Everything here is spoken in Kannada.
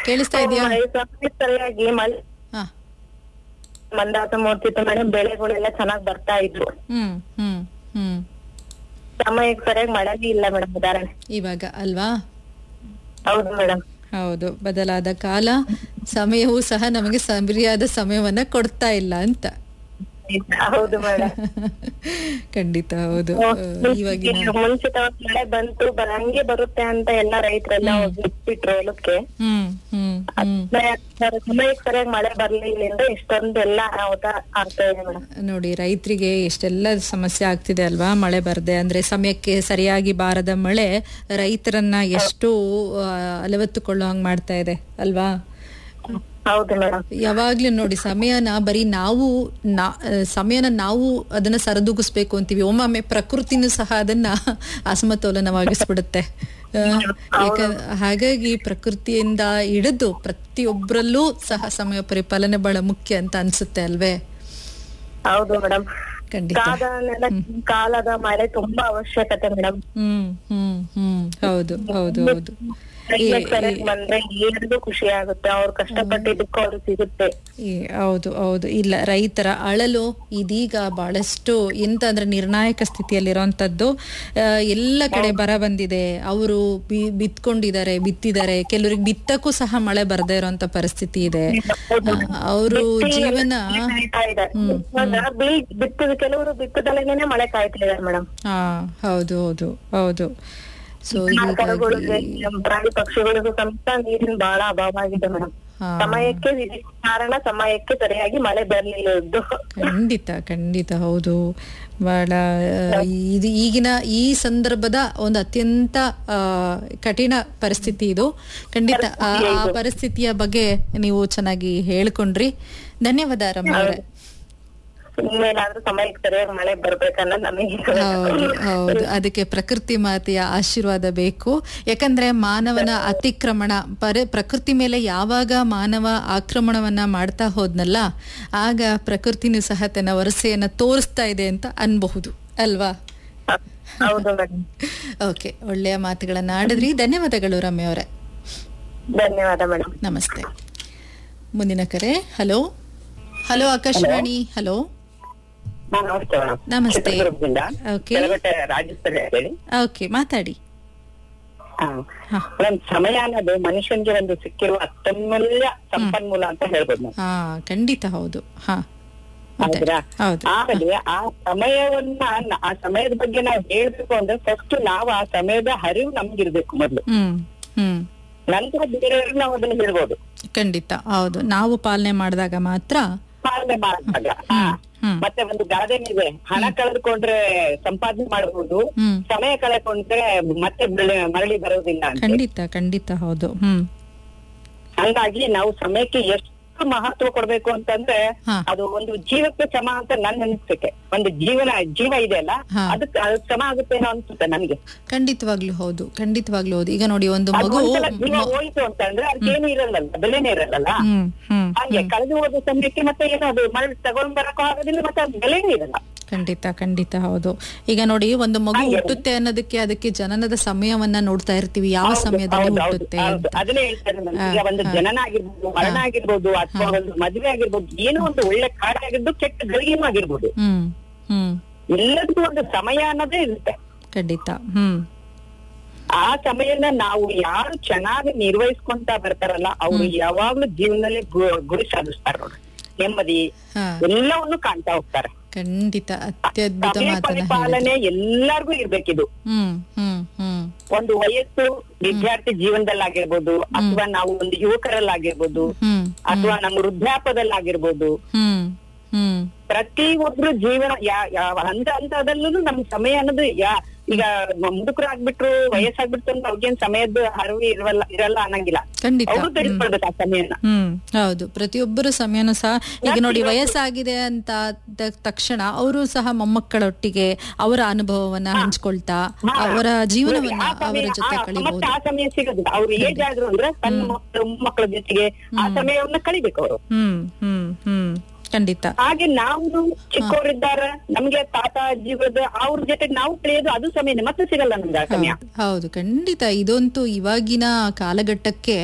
ಕೇಳಿಸ್ತಾ ಇದೆಯಾ ಈ ಸಮಯ ಸರಿಯಾಗಿ ಮಳೆ ಹಾ ಮಂದಾತ ಮೂರ್ತಿತ್ತು ಮೇಡಮ್ ಬೆಳೆಗಳೆಲ್ಲ ಚೆನ್ನಾಗ್ ಬರ್ತಾ ಇದ್ವು ಹ್ಮ್ ಹ್ಮ್ ಹ್ಮ್ ಸಮಯಕ್ಕೆ ಸರಿಯಾಗಿ ಮಳೆನೇ ಇಲ್ಲ ಮೇಡಮ್ ಉದಾಹರಣೆ ಇವಾಗ ಅಲ್ವಾ ಹೌದು ಮೇಡಮ್ ಹೌದು ಬದಲಾದ ಕಾಲ ಸಮಯವೂ ಸಹ ನಮಗೆ ಸರಿಯಾದ ಸಮಯವನ್ನ ಕೊಡ್ತಾ ಇಲ್ಲ ಅಂತ ಹೌದು ಮೇಡಮ್ ಖಂಡಿತ ಹೌದು ಆ, ಇವಾಗಿನ ಮುಂಚಿತವಾಗಿ ಮಳೆ ಬಂತು ಬ- ಹಂಗೆ ಬರುತ್ತೆ ಅಂತ ಎಲ್ಲ ರೈತರೆಲ್ಲ ಬಿಟ್ಬಿಟ್ರು ಹೊಲಕ್ಕೆ ಹ್ಮ್ ಹ್ಮ್ ಹ್ಮ್ ಸಮಯಕ್ಕೆ ಸರಿಯಾಗಿ ಮಳೆ ಬರ್ಲಿಲ್ಲ ಇಷ್ಟೊಂದು ಎಲ್ಲ ಅನಾಹುತ ಆಗ್ತಾ ಇದೆ ಮೇಡಮ್ ನೋಡಿ ರೈತರಿಗೆ ಎಷ್ಟೆಲ್ಲ ಸಮಸ್ಯೆ ಆಗ್ತಿದೆ ಅಲ್ವಾ ಮಳೆ ಬರದೆ ಅಂದ್ರೆ ಸಮಯಕ್ಕೆ ಸರಿಯಾಗಿ ಬಾರದ ಮಳೆ ರೈತರನ್ನ ಎಷ್ಟು ಆ, ಅಲವತ್ತುಕೊಳ್ಳೋ ಹಂಗ್ ಮಾಡ್ತಾ ಇದೆ ಅಲ್ವಾ ಹೌದು ಮೇಡಮ್ ಯಾವಾಗ್ಲೂ ನೋಡಿ ಸಮಯನ ಬರೀ ನಾವು ನಾ ಆ, ಸಮಯನ ನಾವು ಅದನ್ನ ಸರದೂಗಿಸ್ಬೇಕು ಅಂತೀವಿ ಒಮ್ಮೊಮ್ಮೆ ಪ್ರಕೃತಿನೂ ಸಹ ಅದನ್ನ ಅಸಮತೋಲನವಾಗಿಸ್ಬಿಡುತ್ತೆ ಆ, ಯಾಕ ಹಾಗಾಗಿ ಪ್ರಕೃತಿಯಿಂದ ಹಿಡಿದು ಪ್ರತಿಯೊಬ್ಬರಲ್ಲೂ ಸಹ ಸಮಯ ಪರಿಪಾಲನೆ ಬಹಳ ಮುಖ್ಯ ಅಂತ ಅನ್ಸುತ್ತೆ ಅಲ್ವೇ ಹೌದು ಮೇಡಮ್ ಖಂಡಿತ ಕಾಲನೆಲ್ಲ ಕಾಲದ ಮಳೆ ತುಂಬಾ ಅವಶ್ಯಕತೆ ಮೇಡಮ್ ಹ್ಮ್ ಹ್ಮ್ ಹ್ಮ್ ಹೌದು ಹೌದು ಹೌದು ಈ- ಸರಿಯಾಗಿ ಬಂದ್ರೆ ಎಲ್ಲರಿಗೂ ಖುಷಿ ಆಗುತ್ತೆ ಅವ್ರು ಕಷ್ಟಪಟ್ಟಿದ್ದಕ್ಕೂ ಅವ್ರು ಸಿಗುತ್ತೆ ಈ ಹೌದು ಹೌದು ಇಲ್ಲ ರೈತರ ಅಳಲು ಇದೀಗ ಬಹಳಷ್ಟು ಎಂತ ಅಂದ್ರೆ ನಿರ್ಣಾಯಕ ಸ್ಥಿತಿಯಲ್ಲಿರುವಂತದ್ದು ಆ, ಎಲ್ಲ ಕಡೆ ಬರ ಬಂದಿದೆ ಅವರು ಬಿತ್ಕೊಂಡಿದ್ದಾರೆ ಬಿತ್ತಿದ್ದಾರೆ ಕೆಲವರಿಗೆ ಬಿತ್ತಕ್ಕೂ ಸಹ ಮಳೆ ಬರದೇ ಇರುವಂತ ಪರಿಸ್ಥಿತಿ ಇದೆ ಅವರು ಜೀವನ ಕಾಯ್ತಾ ಇದೆ. ಇವಾಗ ಬೀ- ಬಿತ್ತದ ಕೆಲವರು ಬಿತ್ತದಲ್ಲೇನೆ ಮಳೆ ಕಾಯ್ತಾ ಇದಾರೆ ಮೇಡಮ್ ಹಾ ಹೌದು ಹೌದು ಹೌದು ಸೊ ಕರುಗಳಿಗೆ ಪ್ರಾಣಿ ಪಕ್ಷಿಗಳಿಗೂ ಸಮೇತ ನೀರಿನ ಬಹಳ ಅಭಾವ ಆಗಿದೆ ಮೇಡಮ್ ಹಾ ಸಮಯಕ್ಕೆ ಇದಕ್ಕೆ ಕಾರಣ ಸಮಯಕ್ಕೆ ಸರಿಯಾಗಿ ಮಳೆ ಬರ್ಲಿಲ್ಲ ಇದ್ದು ಖಂಡಿತ ಖಂಡಿತ ಹೌದು ಬಹಳ ಆ, ಇದು ಈಗಿನ ಈ ಸಂದರ್ಭದ ಒಂದು ಅತ್ಯಂತ ಆ, ಕಠಿಣ ಪರಿಸ್ಥಿತಿ ಇದು ಖಂಡಿತ ಆ ಆ ಪರಿಸ್ಥಿತಿಯ ಬಗ್ಗೆ ನೀವು ಚೆನ್ನಾಗಿ ಹೇಳ್ಕೊಂಡ್ರಿ ಧನ್ಯವಾದ ರಮ್ಯ ಅವರೇ ಇನ್ಮೇಲಾದ್ರೂ ಸಮಯಕ್ಕೆ ಸರಿಯಾಗಿ ಮಳೆ ಬರ್ಬೇಕನ್ನೋದು ನಮಗೆ ಹೌದು ಹೌದು ಅದಕ್ಕೆ ಪ್ರಕೃತಿ ಮಾತೆಯ ಆಶೀರ್ವಾದ ಬೇಕು ಯಾಕಂದ್ರೆ ಮಾನವನ ಅತಿಕ್ರಮಣ ಪರ ಪ್ರಕೃತಿ ಮೇಲೆ ಯಾವಾಗ ಮಾನವ ಆಕ್ರಮಣವನ್ನ ಮಾಡ್ತಾ ಹೋದ್ನಲ್ಲ ಆಗ ಪ್ರಕೃತಿನೂ ಸಹ ತನ್ನ ವರಸೆಯನ್ನ ತೋರಿಸ್ತಾ ಇದೆ ಅಂತ ಅನ್ಬಹುದು ಅಲ್ವಾ ಹೌದು ಮೇಡಮ್ ಓಕೆ ಒಳ್ಳೆಯ ಮಾತುಗಳನ್ನ ಆಡಿದ್ರಿ ಧನ್ಯವಾದಗಳು ರಮ್ಯ ಅವರೇ ಧನ್ಯವಾದ ಮೇಡಮ್ ನಮಸ್ತೆ ಮುಂದಿನ ಕರೆ hello hello Akashvani hello namaste madam namaste ಚಿತ್ರದುರ್ಗದಿಂದ ಓಕೆ ಕೆಳಗಟ್ಟೆ ರಾಜಸ್ಥಾನ ಹೇಳಿ ಓಕೆ ಮಾತಾಡಿ ಹಾ. ಮೇಡಮ್ ಸಮಯ ಅನ್ನೋದು ಮನುಷ್ಯನ್ಗೆ ಒಂದು ಸಿಕ್ಕಿರುವ ಅತ್ಯಮೂಲ್ಯ ಸಂಪನ್ಮೂಲ ಅಂತ ಹೇಳ್ಬೋದು ನಾವು ಹಾ ಖಂಡಿತ ಹೌದು ಹಾ ಮತ್ತೆ? ಹೌದ್ರಾ ಹೌದು ಆಮೇಲೆ ಆ ಸಮಯವನ್ನ ನ- ಆ ಸಮಯದ ಬಗ್ಗೆ ನಾವು ಹೇಳ್ಬೇಕು ಅಂದ್ರೆ ಫಸ್ಟ್ ನಾವು ಆ ಸಮಯದ ಹರಿವು ನಮ್ಗಿರ್ಬೇಕು ಮೊದ್ಲು ಹ್ಮ್ ಹ್ಮ್ ನಂತರ ಬೇರೆಯವ್ರಿಗೆ ನಾವು ಅದನ್ನ ಹೇಳ್ಬೋದು ಖಂಡಿತ ಹೌದು ನಾವು ಪಾಲನೆ ಮಾಡಿದಾಗ ಮಾತ್ರ ಪಾಲನೆ ಮಾಡಿದಾಗ ಹಾ. ಹ್ಮ್ ಮತ್ತೆ ಒಂದು ಗಾದೆ ಇದೆ ಹಣ ಕಳೆದುಕೊಂಡ್ರೆ ಸಂಪಾದನೆ ಮಾಡಬಹುದು ಹ್ಮ್ ಸಮಯ ಕಳೆದುಕೊಂಡ್ರೆ ಮತ್ತೆ ಬೆಳೆ- ಮರಳಿ ಬರೋದಿಲ್ಲ ಅಂತ ಖಂಡಿತ ಖಂಡಿತ ಹೌದು ಹ್ಮ್ ಹಂಗಾಗಿ ನಾವು ಸಮಯಕ್ಕೆ ಎಷ್ಟು ಮಹತ್ವ ಕೊಡ್ಬೇಕು ಅಂತಂದ್ರೆ ಹಾ. ಅದು ಒಂದು ಜೀವಕ್ಕೆ ಸಮ ಅಂತ ನನ್ ಅನಿಸಿಕೆ ಒಂದು ಜೀವನ ಜೀವ ಇದೆ ಅಲ್ಲ ಹಾ. ಅದಕ್ಕೆ ಅದು ಸಮ ಆಗುತ್ತೇನೋ ಅನ್ಸುತ್ತೆ ನನ್ಗೆ ಖಂಡಿತವಾಗ್ಲೂ ಹೌದು ಖಂಡಿತವಾಗ್ಲೂ ಹೌದು ಈಗ ನೋಡಿ ಒಂದು ಅದು ಮಗು ಒಂದ್ಸಲ ಜೀವ ಹೋಯ್ತು ಅಂತಂದ್ರೆ ಅದಕ್ಕೇನು ಇರಲ್ಲ ಬೆಲೆನೇ ಇರಲ್ಲ ಹ್ಮ್ ಹ್ಮ್ ಹಾಗೆ ಕಳೆದು ಹೋದ ಸಮಯಕ್ಕೆ ಮತ್ತೆ ಏನೋ ಅದು ಮರಳಿ ತಗೊಂಡ್ ಬರಕ್ಕೂ ಆಗೋದಿಲ್ಲ ಮತ್ತೆ ಅದು ಬೆಲೆನೇ ಇರಲ್ಲ ಖಂಡಿತ ಖಂಡಿತ ಹೌದು ಈಗ ನೋಡಿ ಒಂದು ಮಗು ಹುಟ್ಟುತ್ತೆ ಅನ್ನೋದಕ್ಕೆ ಅದಕ್ಕೆ ಜನನದ ಸಮಯವನ್ನ ನೋಡ್ತಾ ಇರ್ತೀವಿ ಯಾವ ಸಮಯದಲ್ಲಿ ಹೌದು, ಹೌದು, ಹುಟ್ಟುತ್ತೆ ಹೌದು. ಅಂತ ಅದನ್ನೇ ಹೇಳ್ತಾರೆ ನಾನು. ಈಗ ಒಂದು ಜನನ ಆಗಿರ್ಬೋದು ಮರಣ ಆಗಿರ್ಬೋದು ಅಥವಾ ಒಂದು ಮದುವೆ ಆಗಿರ್ಬೋದು ಏನೋ ಒಂದು ಒಳ್ಳೆ ಕಾರ್ಯ ಆಗಿರ್ಬೋದು ಕೆಟ್ಟ ಗಳಿಗೆನೂ ಆಗಿರ್ಬೋದು ಹ್ಮ್ ಹ್ಮ್ ಎಲ್ಲದಕ್ಕೂ ಒಂದು ಸಮಯ ಅನ್ನೋದೇ ಇರುತ್ತೆ ಖಂಡಿತ ಹ್ಮ್ ಆ ಸಮಯನ ನಾವು ಯಾರು ಚೆನ್ನಾಗಿ ನಿರ್ವಹಿಸ್ಕೊಂತ ಬರ್ತಾರಲ್ಲ ಅವ್ರು ಯಾವಾಗ್ಲೂ ಜೀವನದಲ್ಲಿ ಗು- ಗುರಿ ಸಾಧಿಸ್ತಾರ ನೋಡ್ರಿ ನೆಮ್ಮದಿ ಹಾ ಎಲ್ಲವನ್ನು ಕಾಣ್ತಾ ಹೋಗ್ತಾರೆ ಖಂಡಿತ ಅತ್ಯದ್ಭುತ ಸಮಯ ಮಾತನ್ನ ಹೇಳಿದ್ರಿ ಪರಿಪಾಲನೆ ಎಲ್ಲಾರ್ಗೂ ಇರ್ಬೇಕಿದು ಹ್ಮ್ ಹ್ಮ್ ಹ್ಮ್ ಒಂದು ವಯಸ್ಸು ವಿದ್ಯಾರ್ಥಿ ಜೀವನದಲ್ಲಾಗಿರ್ಬೋದು ಅಥವಾ ನಾವು ಒಂದು ಯುವಕರಲ್ಲಾಗಿರ್ಬೋದು ಹ್ಮ್ ಅಥವಾ ನಮ್ಮ ವೃದ್ಧಾಪದಲ್ಲಾಗಿರ್ಬೋದು ಹ್ಮ್ ಹ್ಮ್ ಪ್ರತಿ ಒಬ್ರು ಜೀವನ ಯಾ- ಯಾವ ಹಂತ ಹಂತದಲ್ಲೂ ನಮ್ ಸಮಯ ಅನ್ನೋದು ಯಾ ಈಗ ಮುದುಕರಾಗ್ಬಿಟ್ರು ವಯಸ್ಸಾಗ್ಬಿಟ್ರು ಅಂದ್ರೆ ಅವ್ರಿಗೇನ್ ಸಮಯದ ಹರಿವು ಇರಲ್ಲ ಇರಲ್ಲ ಅನ್ನಂಗಿಲ್ಲ ಖಂಡಿತ ಅವರು ತಿಳಿಸ್ಕೊಳ್ಬೇಕು ಆ ಸಮಯನ ಹ್ಮ್ ಹೌದು ಪ್ರತಿಯೊಬ್ಬರು ಸಮಯನೂ ಸಹ ಈಗ ನೋಡಿ ವಯಸ್ಸಾಗಿದೆ ಅಂತ ದ- ತಕ್ಷಣ ಅವರು ಸಹ ಮೊಮ್ಮಕ್ಕಳೊಟ್ಟಿಗೆ ಅವರ ಅನುಭವವನ್ನ ಹಂಚ್ಕೊಳ್ತಾ ಅವರ ಜೀವನವನ್ನ ಆ ಅವರ ಸಮಯ ಜೊತೆ ಆ- ಕಳಿಬಹುದು ಮತ್ತೆ ಆ ಸಮಯ ಸಿಗೋದಿಲ್ಲ ಅವ್ರು ಏಜ್ ಆದ್ರು ಅಂದ್ರೆ ತನ್ನ ಮಕ್ಕಳು ಮಕ್ಕಳ ಜೊತೆಗೆ ಆ ಸಮಯವನ್ನ ಕಳಿಬೇಕು ಅವರು ಹ್ಮ್ ಹ್ಮ್ ಹ್ಮ್ ಖಂಡಿತ ಹಾಗೆ ನಾವು ಚಿಕ್ಕವರಿದ್ದಾರ ನಮ್ಗೆ ತಾತ ಜೀವದ ಅವ್ರ ಜೊತೆಗೆ ನಾವು ಕಳೆಯೋದು ಅದು ಸಮಯನೇ ಮತ್ತೆ ಸಿಗಲ್ಲ ನಮ್ಗೆ ಆ ಸಮಯ ಹೌದು ಹೌದು ಖಂಡಿತ ಇದಂತೂ ಇವಾಗಿನ ಕಾಲಘಟ್ಟಕ್ಕೆ